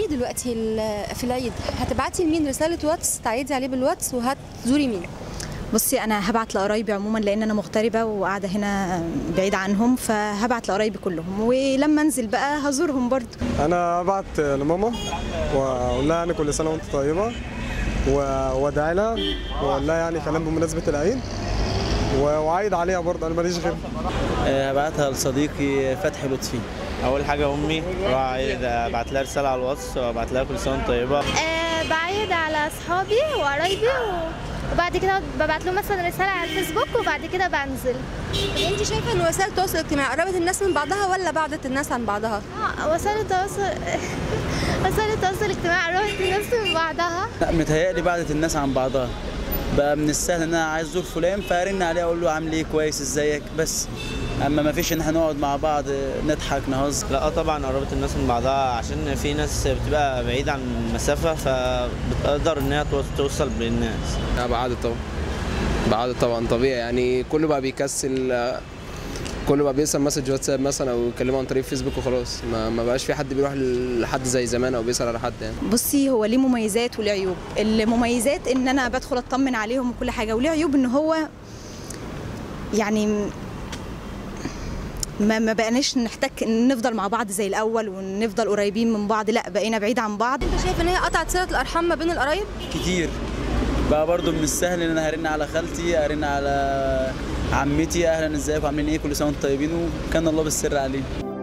دلوقتي ال- في العيد هتبعتي لمين رساله واتس تعيدي عليه بالواتس وهتزوري مين بصي انا هبعت لقرايبي عموما لان انا مغتربه وقاعده هنا بعيد عنهم فهبعت لقرايبي كلهم ولما انزل بقى هزورهم برضو انا ابعت لماما واقول لها يعني كل سنه وانت طيبه و- وادعي لها واقول لها يعني كلام بمناسبه العيد و- واعيد عليها برضه انا ماليش غير هبعتها لصديقي فتحي لطفي اول حاجه امي اروح أعيد- ابعت لها رساله على الواتس وابعت لها كل سنه وانت طيبه آه بعيد على اصحابي وقرايبي و- وبعد كده ببعت لهم مثلا رساله على الفيسبوك وبعد كده بنزل طب انت شايفه ان وسائل التواصل الاجتماعي قربت الناس من بعضها ولا بعدت الناس عن بعضها آه، وسائل التواصل وسائل التواصل الاجتماعي قربت الناس من بعضها لا متهيألي بعدت الناس عن بعضها بقى من السهل ان انا عايز ازور فلان فارن عليه اقول له عامل ايه كويس ازيك بس اما ما فيش ان احنا نقعد مع بعض نضحك نهزر لا آه طبعا قربت الناس من بعضها عشان في ناس بتبقى بعيد عن المسافه فبتقدر ان هي تو- توصل بالناس لا بعد طبعا بعد طبعا طبيعي يعني كله بقى بيكسل آه، كله بقى بيسال مسج واتساب مثلا او يكلمه عن طريق فيسبوك وخلاص ما, ما بقاش في حد بيروح لحد زي زمان او بيسال على حد يعني بصي هو ليه مميزات وليه عيوب المميزات ان انا بدخل اطمن عليهم وكل حاجه وليه عيوب ان هو يعني ما ما بقناش نحتاج إن نفضل مع بعض زي الاول ونفضل قريبين من بعض لا بقينا بعيد عن بعض انت شايف ان هي قطعت صله الارحام ما بين القرايب كتير بقى برضو من السهل ان انا هرن على خالتي هرن على عمتي اهلا ازيكم عاملين ايه كل سنه وانتم طيبين وكان الله بالسر عليه